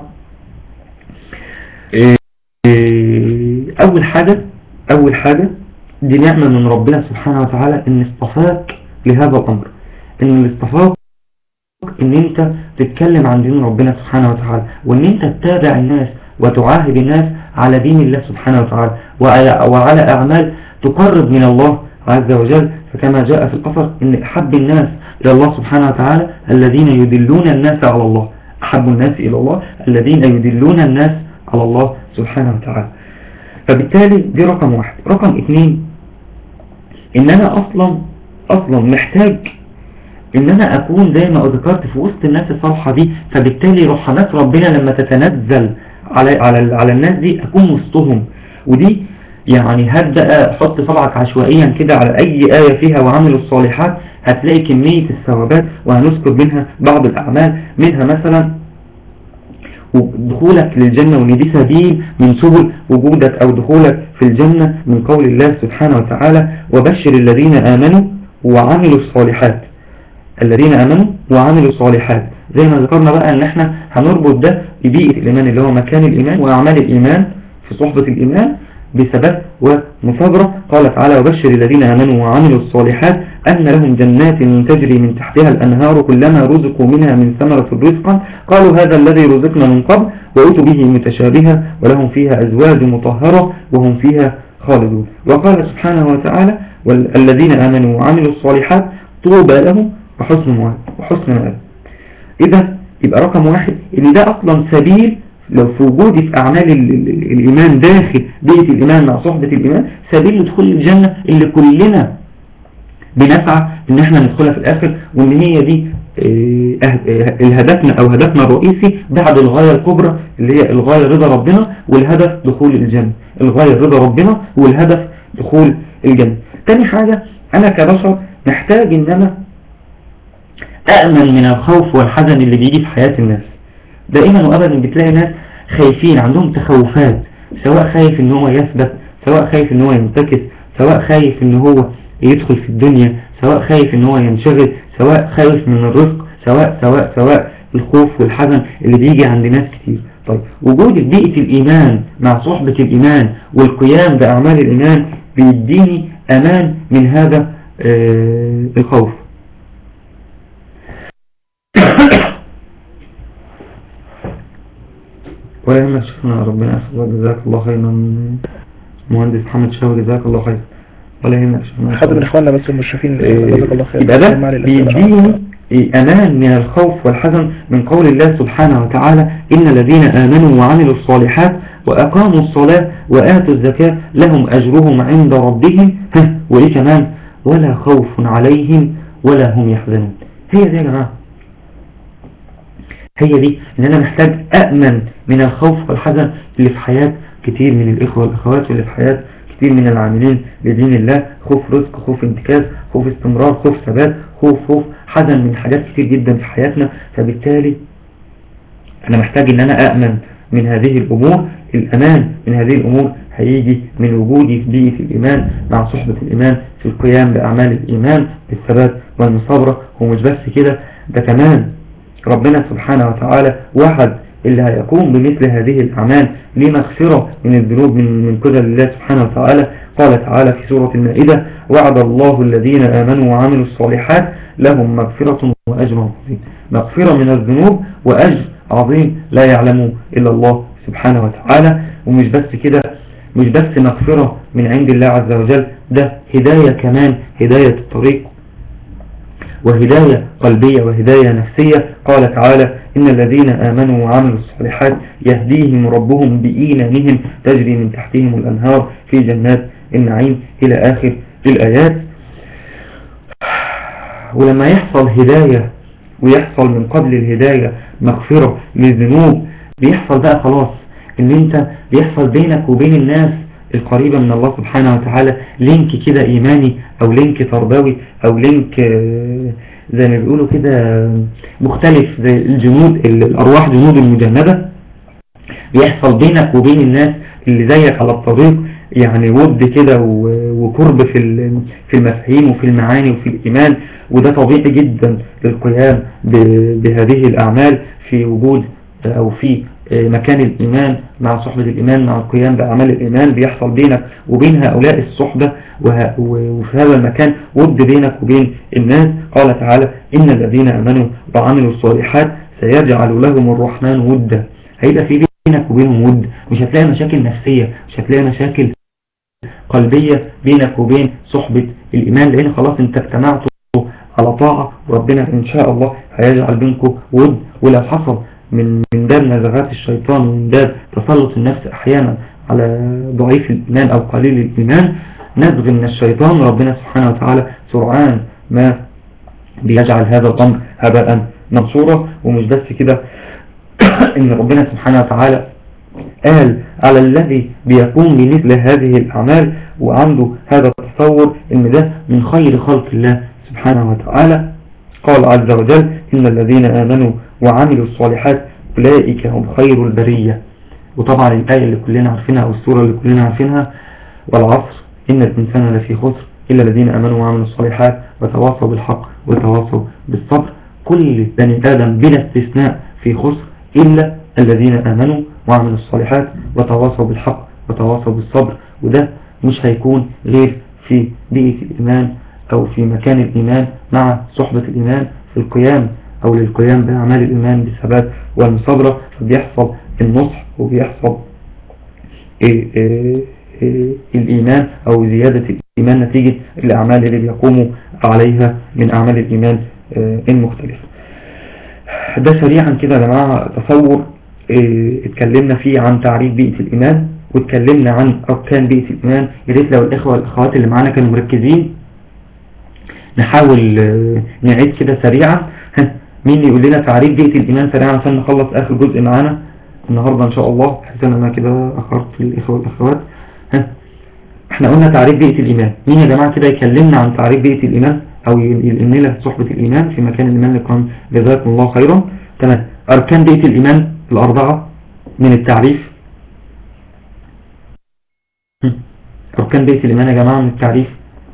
إيه، اول حاجة اول حاجة دي نعمة من ربنا سبحانه وتعالى ان اصطفاك لهذا الامر ان اللي اصطفاك ان انت تتكلم عن دين ربنا سبحانه وتعالى وان انت تتابع الناس وتعاهد الناس على دين الله سبحانه وتعالى وعلى, وعلى اعمال تقرب من الله عز وجل فكما جاء في القصر ان احب الناس إلى الله سبحانه وتعالى الذين يدلون الناس على الله أحب الناس إلى الله الذين يدلون الناس على الله سبحانه وتعالى فبالتالي دي رقم واحد رقم اتنين ان انا اصلا اصلا محتاج ان انا اكون زي ما ذكرت في وسط الناس الصالحة دي فبالتالي رحمات ربنا لما تتنزل على, على, على الناس دي اكون وسطهم ودي يعني هبدأ احط صبعك عشوائيا كده على اي آية فيها وعملوا الصالحات هتلاقي كمية الثوابات وهنذكر منها بعض الاعمال منها مثلا ودخولك للجنة وان دي سبيل من سبل وجودك او دخولك في الجنة من قول الله سبحانه وتعالى وبشر الذين آمنوا وعملوا الصالحات الذين آمنوا وعملوا الصالحات زي ما ذكرنا بقى ان احنا هنربط ده ببيئة الايمان اللي هو مكان الايمان واعمال الايمان في صحبة الايمان بثبات ومثابرة قال تعالى وبشر الذين آمنوا وعملوا الصالحات أن لهم جنات تجري من تحتها الأنهار كلما رزقوا منها من ثمرة رزقا قالوا هذا الذي رزقنا من قبل وأتوا به متشابها ولهم فيها أزواج مطهرة وهم فيها خالدون وقال سبحانه وتعالى والذين آمنوا وعملوا الصالحات طوبى لهم وحسن مواد وحسن مآب إذا يبقى رقم واحد إن ده أصلا سبيل لو في وجودي في أعمال الإيمان داخل بيئة الإيمان مع صحبة الإيمان سبيل لدخول الجنة اللي كلنا بنسعى إن احنا ندخلها في الآخر وإن هي دي الهدفنا أو هدفنا الرئيسي بعد الغاية الكبرى اللي هي الغاية رضا ربنا والهدف دخول الجنة الغاية رضا ربنا والهدف دخول الجنة تاني حاجة أنا كبشر محتاج إن أنا أأمن من الخوف والحزن اللي بيجي في حياة الناس دائما وأبدا بتلاقي ناس خايفين عندهم تخوفات سواء خايف ان هو يثبت سواء خايف ان هو ينتكس سواء خايف ان هو يدخل في الدنيا سواء خايف ان هو ينشغل سواء خايف من الرزق سواء سواء سواء الخوف والحزن اللي بيجي عند ناس كتير طيب وجود بيئة الإيمان مع صحبة الإيمان والقيام بأعمال الإيمان بيديني أمان من هذا آه الخوف ولا يهمك شيخنا ربنا أسفل جزاك الله خيرا مهندس محمد شاوي جزاك الله خير ولا يهمك شيخنا حد من إخواننا بس المشرفين جزاك الله خير يبقى ده بيديني أمان من الخوف والحزن من قول الله سبحانه وتعالى إن الذين آمنوا وعملوا الصالحات وأقاموا الصلاة وآتوا الزكاة لهم أجرهم عند ربهم وإيه كمان ولا خوف عليهم ولا هم يحزنون هي دي يا جماعة هي دي ان انا محتاج أأمن من الخوف والحزن اللي في حياة كتير من الإخوة والأخوات واللي في حياة كتير من العاملين لدين الله خوف رزق خوف انتكاس خوف استمرار خوف ثبات خوف خوف حزن من حاجات كتير جدا في حياتنا فبالتالي أنا محتاج ان أنا أأمن من هذه الأمور الأمان من هذه الأمور هيجي من وجودي في بيئة الإيمان مع صحبة الإيمان في القيام بأعمال الإيمان بالثبات والمصابرة ومش بس كده ده كمان ربنا سبحانه وتعالى وعد اللي هيقوم بمثل هذه الأعمال لمغفرة من الذنوب من من قبل الله سبحانه وتعالى قال تعالى في سورة المائدة وعد الله الذين آمنوا وعملوا الصالحات لهم مغفرة وأجر عظيم مغفرة من الذنوب وأجر عظيم لا يعلمه إلا الله سبحانه وتعالى ومش بس كده مش بس مغفرة من عند الله عز وجل ده هداية كمان هداية الطريق وهداية قلبية وهداية نفسية قال تعالى إن الذين آمنوا وعملوا الصالحات يهديهم ربهم بإيمانهم تجري من تحتهم الأنهار في جنات النعيم إلى آخر الآيات ولما يحصل هداية ويحصل من قبل الهداية مغفرة للذنوب بيحصل بقى خلاص ان انت بيحصل بينك وبين الناس القريبة من الله سبحانه وتعالى لينك كده ايماني او لينك تربوي او لينك زي ما بيقولوا كده مختلف زي الجنود الارواح جنود المجندة بيحصل بينك وبين الناس اللي زيك على الطريق يعني ود كده وقرب في في المفاهيم وفي المعاني وفي الإيمان وده طبيعي جدا للقيام بهذه الأعمال في وجود أو في مكان الإيمان مع صحبة الإيمان مع القيام بأعمال الإيمان بيحصل بينك وبين هؤلاء الصحبة وفي هذا المكان ود بينك وبين الناس قال تعالى إن الذين أمنوا وعملوا الصالحات سيجعل لهم الرحمن ودا هيبقى في بينك وبينهم ود مش هتلاقي مشاكل نفسية مش هتلاقي مشاكل قلبية بينك وبين صحبة الإيمان لأن خلاص انت اجتمعتوا على طاعة وربنا إن شاء الله هيجعل بينكم ود ولو حصل من من باب نزغات الشيطان ومن باب تسلط النفس أحيانا على ضعيف الإيمان أو قليل الإيمان نزغ من الشيطان ربنا سبحانه وتعالى سرعان ما بيجعل هذا الأمر هباء منصورا ومش بس كده ان ربنا سبحانه وتعالى قال على الذي بيقوم بمثل هذه الأعمال وعنده هذا التصور ان ده من خير خلق الله سبحانه وتعالى قال عز وجل إن الذين آمنوا وعملوا الصالحات أولئك هم خير البرية وطبعا الآية اللي كلنا عارفينها أو السورة اللي كلنا عارفينها والعصر إن الإنسان لفي خسر إلا الذين آمنوا وعملوا الصالحات وتواصوا بالحق وتواصوا بالصبر كل بني آدم بلا استثناء في خسر إلا الذين آمنوا وعملوا الصالحات وتواصوا بالحق وتواصوا بالصبر وده مش هيكون غير في بيئة الإيمان أو في مكان الإيمان مع صحبة الإيمان في القيام أو للقيام بأعمال الإيمان بالثبات والمصابرة فبيحصل النصح وبيحصل إيه إيه إيه الإيمان أو زيادة الإيمان نتيجة الأعمال اللي بيقوموا عليها من أعمال الإيمان المختلفة ده سريعا كده يا جماعة تصور اتكلمنا فيه عن تعريف بيئة الإيمان واتكلمنا عن أركان بيئة الإيمان يا ريت لو الإخوة والأخوات اللي معانا كانوا مركزين نحاول نعيد كده سريعا مين يقول لنا تعريف بيئة الإيمان سريعا عشان نخلص آخر جزء معانا النهاردة إن شاء الله حسنا أنا كده أخرت الإخوة والأخوات احنا قلنا تعريف بيئة الإيمان مين يا جماعة كده يكلمنا عن تعريف بيئة الإيمان أو يلقن لنا صحبة الإيمان في مكان الإيمان لكم جزاكم الله خيرا تمام أركان بيئة الإيمان الأربعة من التعريف أركان بيئة الإيمان يا جماعة من التعريف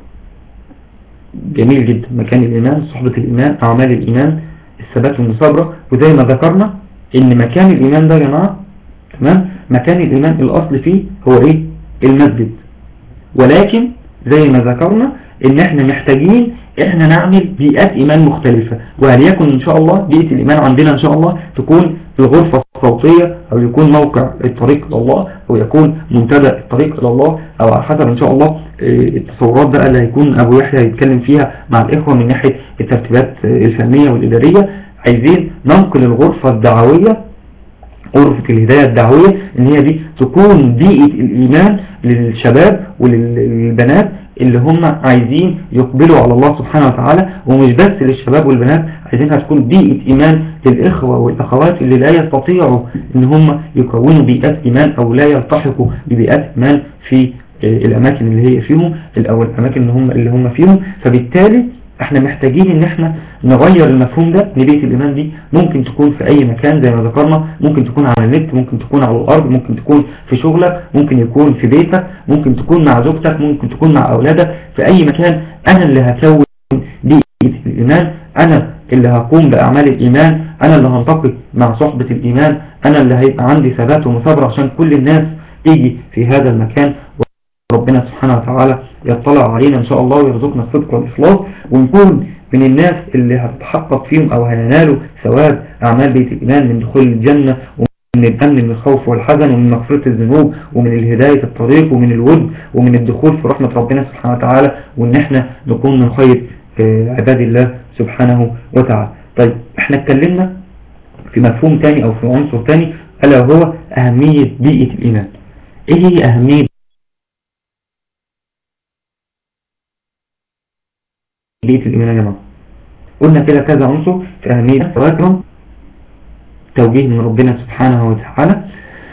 جميل جدا مكان الإيمان صحبة الإيمان أعمال الإيمان الثبات والمصابرة وزي ما ذكرنا إن مكان الإيمان ده يا جماعة تمام مكان الإيمان الأصل فيه هو إيه المسجد ولكن زي ما ذكرنا إن إحنا محتاجين إحنا نعمل بيئات إيمان مختلفة وليكن إن شاء الله بيئة الإيمان عندنا إن شاء الله تكون الغرفة الصوتية أو يكون موقع الطريق إلى الله أو يكون منتدى الطريق إلى الله أو على حسب إن شاء الله التصورات بقى اللي هيكون أبو يحيى يتكلم فيها مع الإخوة من ناحية الترتيبات الفنية والإدارية عايزين ننقل الغرفة الدعوية غرفة الهداية الدعوية إن هي دي تكون بيئة الإيمان للشباب وللبنات اللي هم عايزين يقبلوا على الله سبحانه وتعالى ومش بس للشباب والبنات عايزينها تكون بيئة إيمان للإخوة والأخوات اللي لا يستطيعوا إن هم يكونوا بيئات إيمان أو لا يلتحقوا ببيئات إيمان في الأماكن اللي هي فيهم أو الأماكن اللي هم, اللي هم فيهم فبالتالي احنا محتاجين ان احنا نغير المفهوم ده ان بيئة الايمان دي ممكن تكون في اي مكان زي ما ذكرنا ممكن تكون على النت ممكن تكون على الارض ممكن تكون في شغلك ممكن يكون في بيتك ممكن تكون مع زوجتك ممكن تكون مع اولادك في اي مكان انا اللي هكون بيئة الايمان انا اللي هقوم باعمال الايمان انا اللي هنتقي مع صحبة الايمان انا اللي هيبقى عندي ثبات ومثابرة عشان كل الناس تيجي في هذا المكان ربنا سبحانه وتعالى يطلع علينا إن شاء الله ويرزقنا الصدق والإخلاص ونكون من الناس اللي هتتحقق فيهم أو هينالوا ثواب أعمال بيت الإيمان من دخول الجنة ومن الأمن من الخوف والحزن ومن مغفرة الذنوب ومن الهداية الطريق ومن الود ومن الدخول في رحمة ربنا سبحانه وتعالى وإن احنا نكون من خير عباد الله سبحانه وتعالى طيب احنا اتكلمنا في مفهوم تاني أو في عنصر تاني ألا هو أهمية بيئة الإيمان إيه هي أهمية بيئة الإيمان يا جماعة قلنا كده كذا عنصر في أهمية رقم توجيه من ربنا سبحانه وتعالى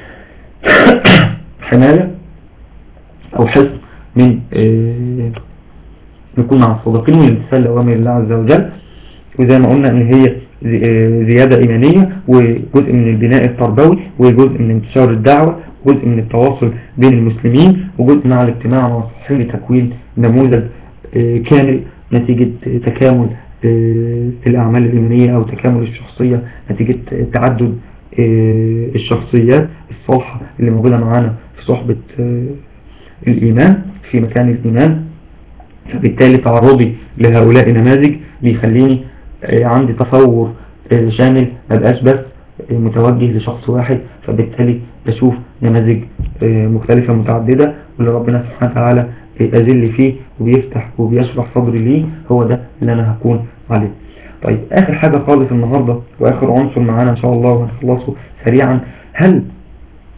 حماية أو حفظ من اه نكون مع الصادقين والامتثال لأوامر الله عز وجل وزي ما قلنا إن هي زيادة إيمانية وجزء من البناء التربوي وجزء من انتشار الدعوة جزء من التواصل بين المسلمين وجزء مع الاجتماع مع صحيح لتكوين نموذج اه كامل نتيجة تكامل في الأعمال الإيمانية أو تكامل الشخصية نتيجة تعدد الشخصيات الصالحة اللي موجودة معانا في صحبة الإيمان في مكان الإيمان فبالتالي تعرضي لهؤلاء النماذج بيخليني عندي تصور شامل مبقاش بس متوجه لشخص واحد فبالتالي بشوف نماذج مختلفة متعددة واللي ربنا سبحانه وتعالى أذل فيه وبيفتح وبيشرح صدري ليه هو ده اللي أنا هكون عليه طيب آخر حاجة خالص النهاردة وآخر عنصر معانا إن شاء الله وهنخلصه سريعا هل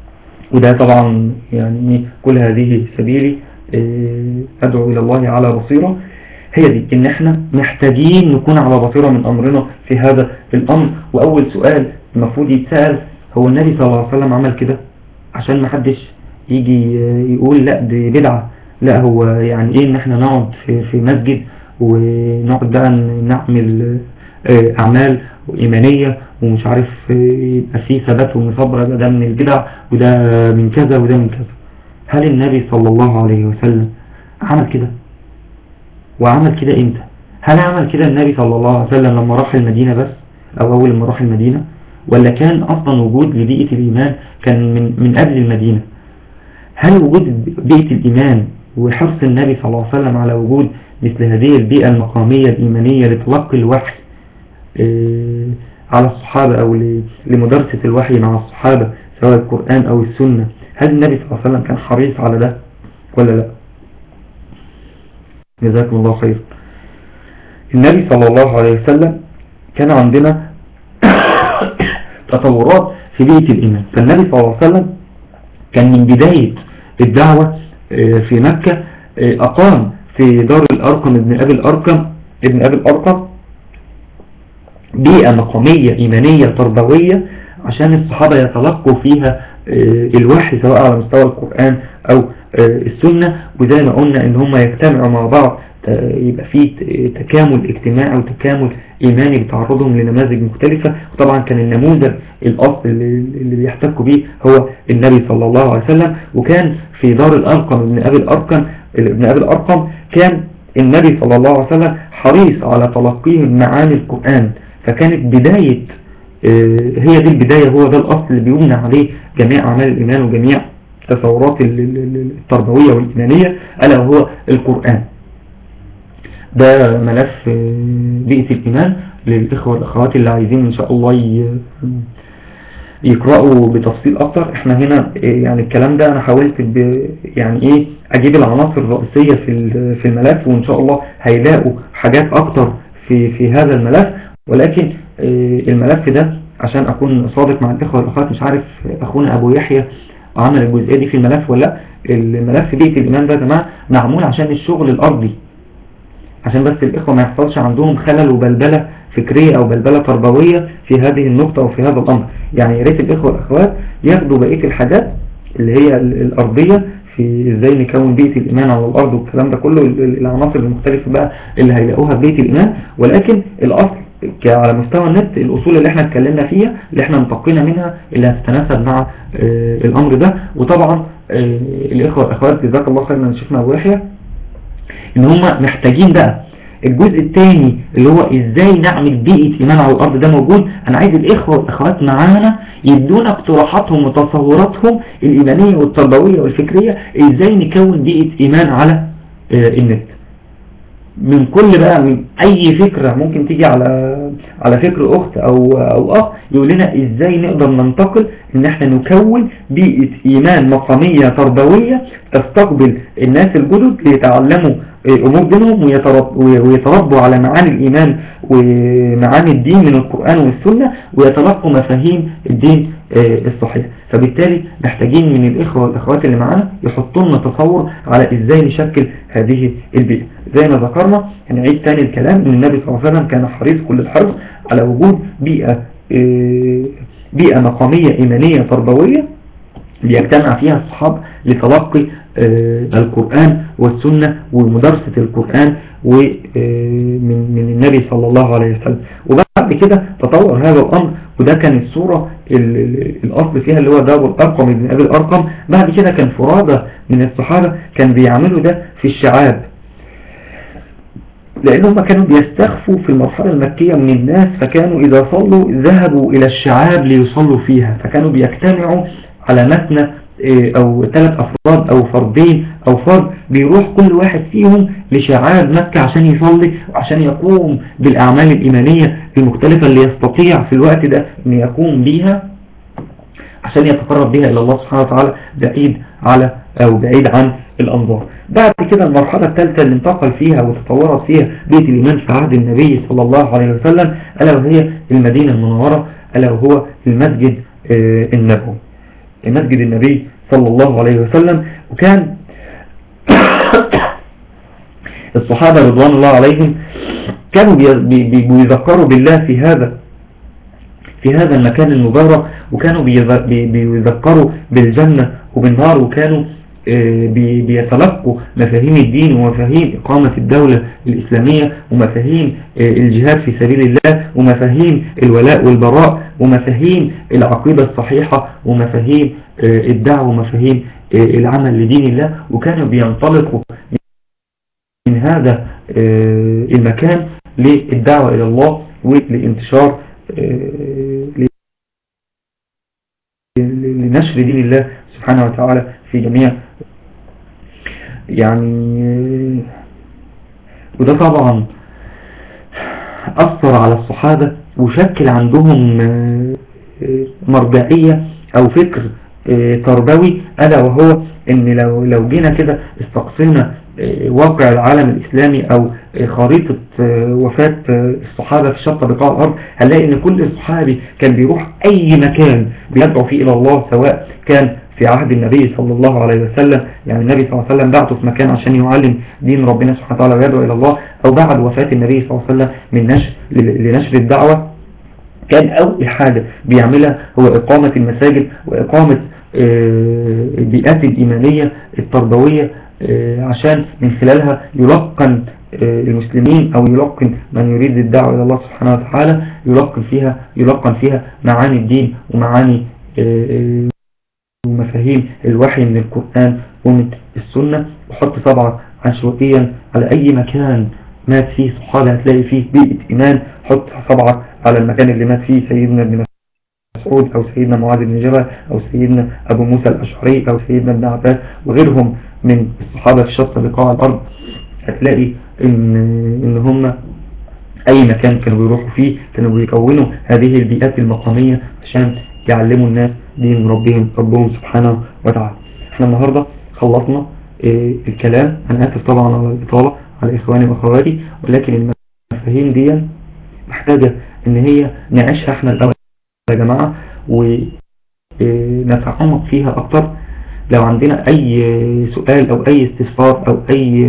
وده طبعا يعني كل هذه سبيلي آه، أدعو إلى الله على بصيرة هي دي إن احنا محتاجين نكون على بصيرة من أمرنا في هذا الأمر وأول سؤال المفروض يتسأل هو النبي صلى الله عليه وسلم عمل كده عشان ما حدش يجي يقول لا دي بدعة لا هو يعني ايه ان احنا نقعد في, في مسجد ونقعد بقى نعمل آه، اعمال ايمانية ومش عارف آه، يبقى فيه ثبات ومصبرة ده من البدع وده من كذا وده من كذا هل النبي صلى الله عليه وسلم عمل كده وعمل كده امتى هل عمل كده النبي صلى الله عليه وسلم لما راح المدينة بس او اول لما راح المدينة ولا كان اصلا وجود لبيئة الايمان كان من, من قبل المدينة هل وجود بيئة الايمان وحرص النبي صلى الله عليه وسلم على وجود مثل هذه البيئة المقامية الإيمانية لتلقي الوحي آه، على الصحابة أو لمدرسة الوحي مع الصحابة سواء القرآن أو السنة هل النبي صلى الله عليه وسلم كان حريص على ده ولا لا جزاكم الله خير النبي صلى الله عليه وسلم كان عندنا تطورات في بيئة الإيمان فالنبي صلى الله عليه وسلم كان من بداية الدعوة آه، في مكة آه، أقام في دار الأرقم ابن أبي الأرقم ابن أبي الأرقم بيئة مقامية إيمانية تربوية عشان الصحابة يتلقوا فيها آه، الوحي سواء على مستوى القرآن أو السنة وزي ما قلنا ان هم يجتمعوا مع بعض يبقى فيه تكامل اجتماعي وتكامل ايماني بتعرضهم لنماذج مختلفة وطبعا كان النموذج الاصل اللي بيحتكوا به هو النبي صلى الله عليه وسلم وكان في دار الارقم ابن ابي الارقم ابن ابي الارقم كان النبي صلى الله عليه وسلم حريص على تلقيهم معاني القرآن فكانت بداية آه، هي دي البداية هو ده الأصل اللي بيبنى عليه جميع أعمال الإيمان وجميع التصورات التربوية والإيمانية ألا وهو القرآن ده ملف آه، بيئة الإيمان للإخوة والأخوات اللي عايزين إن شاء الله يقرأوا بتفصيل أكتر احنا هنا آه، يعني الكلام ده أنا حاولت يعني إيه أجيب العناصر الرئيسية في في الملف وإن شاء الله هيلاقوا حاجات أكتر في في هذا الملف ولكن آه، الملف ده عشان أكون صادق مع الإخوة والأخوات مش عارف أخونا أبو يحيى عمل الجزئية دي في الملف ولا لا الملف بيئة الإيمان ده يا جماعة معمول عشان الشغل الأرضي عشان بس الإخوة ما يحصلش عندهم خلل وبلبلة فكرية أو بلبلة تربوية في هذه النقطة وفي هذا الأمر يعني يا ريت الإخوة والأخوات ياخدوا بقية الحاجات اللي هي الأرضية في ازاي نكون بيئة الإيمان على الأرض والكلام ده كله العناصر المختلفة بقى اللي هيلاقوها في بيئة الإيمان ولكن الأصل على مستوى النت الأصول اللي احنا اتكلمنا فيها اللي احنا انتقينا منها اللي هتتناسب مع اه الأمر ده وطبعا اه الإخوة والأخوات جزاك الله خير من شيخنا أبو يحيى ان هم محتاجين بقى الجزء الثاني اللي هو ازاي نعمل بيئة ايمان على الارض ده موجود انا عايز الاخوة والاخوات معانا يدونا اقتراحاتهم وتصوراتهم الايمانية والتربوية والفكرية ازاي نكون بيئة ايمان على آه، النت من كل بقى من اي فكرة ممكن تيجي على على فكر اخت او او اخ يقول لنا ازاي نقدر ننتقل ان احنا نكون بيئة ايمان مقامية تربوية تستقبل الناس الجدد ليتعلموا امور دينهم ويتربوا على معاني الايمان ومعاني الدين من القرآن والسنة ويتلقوا مفاهيم الدين آه، الصحيح فبالتالي محتاجين من الإخوة والأخوات اللي معانا يحطوا لنا تصور على إزاي نشكل هذه البيئة زي ما ذكرنا هنعيد تاني الكلام ان النبي صلى الله عليه وسلم كان حريص كل الحرص على وجود بيئة آه، بيئة مقامية إيمانية تربوية بيجتمع فيها الصحاب لتلقي آه، القرآن والسنة ومدرسة القرآن ومن من النبي صلى الله عليه وسلم وبعد كده تطور هذا الأمر وده كان الصورة الأصل فيها اللي هو دار الأرقم ابن أبي الأرقم بعد كده كان فرادة من الصحابة كان بيعملوا ده في الشعاب لأنهم كانوا بيستخفوا في المرحلة المكية من الناس فكانوا إذا صلوا ذهبوا إلى الشعاب ليصلوا فيها فكانوا بيجتمعوا على متن إيه، او ثلاث افراد او فردين او فرد بيروح كل واحد فيهم لشعاب مكة عشان يصلي وعشان يقوم بالاعمال الايمانية المختلفة اللي يستطيع في الوقت ده ان يقوم بيها عشان يتقرب بها الى الله سبحانه وتعالى بعيد على او بعيد عن الانظار بعد كده المرحلة الثالثة اللي انتقل فيها وتطورت فيها بيت الإيمان في عهد النبي صلى الله عليه وسلم ألا وهي المدينة المنورة ألا وهو المسجد آه، النبوي مسجد النبي صلى الله عليه وسلم وكان الصحابة رضوان الله عليهم كانوا بيذكروا بالله في هذا في هذا المكان المبارك وكانوا بيذكروا بالجنة وبالنار وكانوا آه، بيتلقوا مفاهيم الدين ومفاهيم إقامة الدولة الإسلامية ومفاهيم آه، الجهاد في سبيل الله ومفاهيم الولاء والبراء ومفاهيم العقيدة الصحيحة ومفاهيم آه، الدعوة ومفاهيم العمل لدين الله وكانوا بينطلقوا من هذا المكان للدعوة إلى الله ولانتشار لنشر دين الله سبحانه وتعالى في جميع يعني وده طبعا أثر على الصحابة وشكل عندهم مرجعية أو فكر تربوي ألا وهو ان لو لو جينا كده استقصينا واقع العالم الإسلامي أو خريطة وفاة الصحابة في شطة بقاع الأرض هنلاقي ان كل صحابي كان بيروح أي مكان بيدعو فيه إلى الله سواء كان في عهد النبي صلى الله عليه وسلم يعني النبي صلى الله عليه وسلم بعته في مكان عشان يعلم دين ربنا سبحانه وتعالى ويدعو إلى الله أو بعد وفاة النبي صلى الله عليه وسلم من نشر لنشر الدعوة كان أول حاجة بيعملها هو إقامة المساجد وإقامة آه، البيئات الإيمانية التربوية آه، عشان من خلالها يلقن آه، المسلمين أو يلقن من يريد الدعوة إلى الله سبحانه وتعالى يلقن فيها يلقن فيها معاني الدين ومعاني ومفاهيم الوحي من القرآن ومن السنة وحط طبعا عشوائيا على أي مكان مات فيه صحابة هتلاقي فيه بيئة إيمان حط طبعا على المكان اللي مات فيه سيدنا ابن مسعود أو سيدنا معاذ بن جبل أو سيدنا أبو موسى الأشعري أو سيدنا ابن عباس وغيرهم من الصحابة في شط بقاع الأرض هتلاقي إن, إن هم أي مكان كانوا بيروحوا فيه كانوا بيكونوا هذه البيئات المقامية عشان يعلموا الناس دين ربهم ربهم سبحانه وتعالى احنا النهاردة خلصنا اه الكلام انا اسف طبعا على الاطالة على اخواني واخواتي ولكن المفاهيم دي محتاجة ان هي نعيشها احنا الاول يا جماعة ونتعمق فيها اكتر لو عندنا اي سؤال او اي استفسار او اي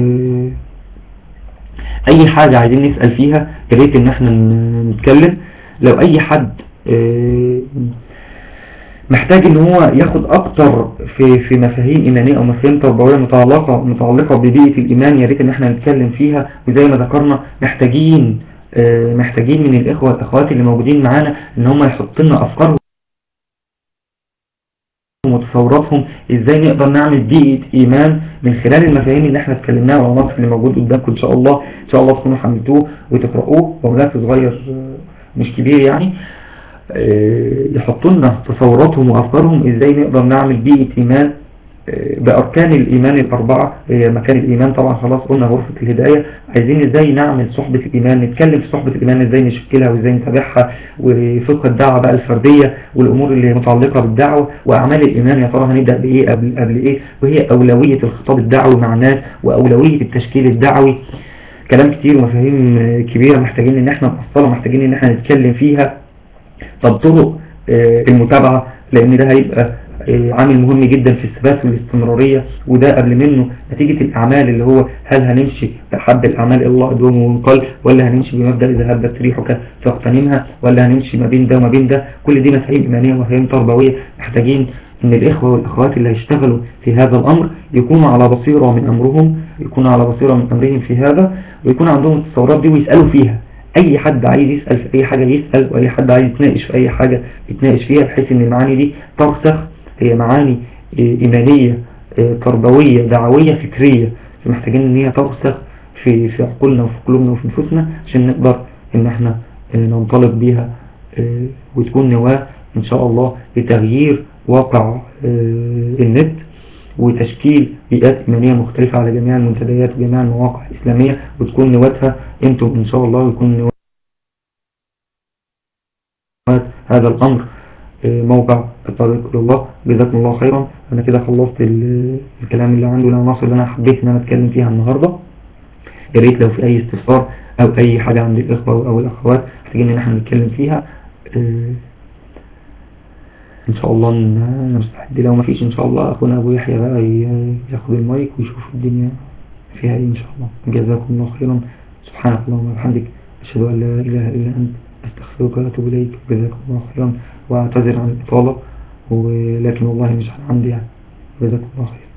اي حاجة عايزين نسأل فيها ياريت ان احنا نتكلم لو اي حد اه محتاج ان هو ياخد اكتر في في مفاهيم ايمانيه او مفاهيم تربويه متعلقه متعلقه ببيئه الايمان يا ريت ان احنا نتكلم فيها وزي ما ذكرنا محتاجين آه، محتاجين من الاخوه والاخوات اللي موجودين معانا ان هم يحطوا لنا افكارهم وتصوراتهم ازاي نقدر نعمل بيئة ايمان من خلال المفاهيم اللي احنا اتكلمناها والنص اللي موجود قدامكم ان شاء الله ان شاء الله تكونوا حملتوه وتقرأوه وملف صغير آه، مش كبير يعني آه، يحطوا لنا تصوراتهم وأفكارهم إزاي نقدر نعمل بيئة إيمان آه، بأركان الإيمان الأربعة هي مكان الإيمان طبعا خلاص قلنا غرفة الهداية عايزين إزاي نعمل صحبة الإيمان نتكلم في صحبة الإيمان إزاي نشكلها وإزاي نتابعها وفقه الدعوة بقى الفردية والأمور اللي متعلقة بالدعوة وأعمال الإيمان يا ترى هنبدأ بإيه قبل, قبل إيه وهي أولوية الخطاب الدعوي مع الناس وأولوية التشكيل الدعوي كلام كتير ومفاهيم كبيرة محتاجين إن احنا نفصلها محتاجين إن احنا نتكلم فيها طب طرق آه، المتابعة لان ده هيبقى آه، عامل مهم جدا في الثبات والاستمرارية وده قبل منه نتيجة الأعمال اللي هو هل هنمشي بحب الأعمال الله أدوم ونقل ولا هنمشي بمبدأ إذا هبت ريحك فاغتنمها ولا هنمشي ما بين ده وما بين ده كل دي مفاهيم إيمانية ومفاهيم تربوية محتاجين ان الإخوة والأخوات اللي هيشتغلوا في هذا الأمر يكونوا على بصيرة من أمرهم يكونوا على بصيرة من أمرهم في هذا ويكون عندهم التصورات دي ويسألوا فيها اي حد عايز يسأل في اي حاجة يسأل واي حد عايز يتناقش في اي حاجة يتناقش فيها بحيث ان المعاني دي ترسخ هي معاني آه، ايمانية آه، تربوية دعوية فكرية محتاجين ان هي ترسخ في في عقولنا وفي قلوبنا وفي نفوسنا عشان نقدر ان احنا آه، ننطلق بيها وتكون نواة ان شاء الله لتغيير واقع النت وتشكيل بيئات إيمانية مختلفة على جميع المنتديات وجميع المواقع الإسلامية وتكون نواتها أنتم إن شاء الله ويكون نوات هذا الأمر آه، موقع الطريق إلى الله جزاكم الله خيرا أنا كده خلصت الكلام اللي عندي والعناصر اللي أنا حبيت إن أنا أتكلم فيها النهاردة يا ريت لو في أي استفسار أو أي حاجة عند الإخوة أو الأخوات محتاجين إن احنا نتكلم فيها آه، ان شاء الله ن- نستعد لو ما فيش ان شاء الله اخونا ابو يحيى بقى ي- ياخد المايك ويشوف الدنيا فيها ايه ان شاء الله جزاكم الله خيرا سبحانك اللهم وبحمدك اشهد ان لا اله الا انت استغفرك واتوب اليك جزاكم الله خيرا واعتذر عن الاطاله ولكن والله مش عندي يعني جزاكم الله خيرا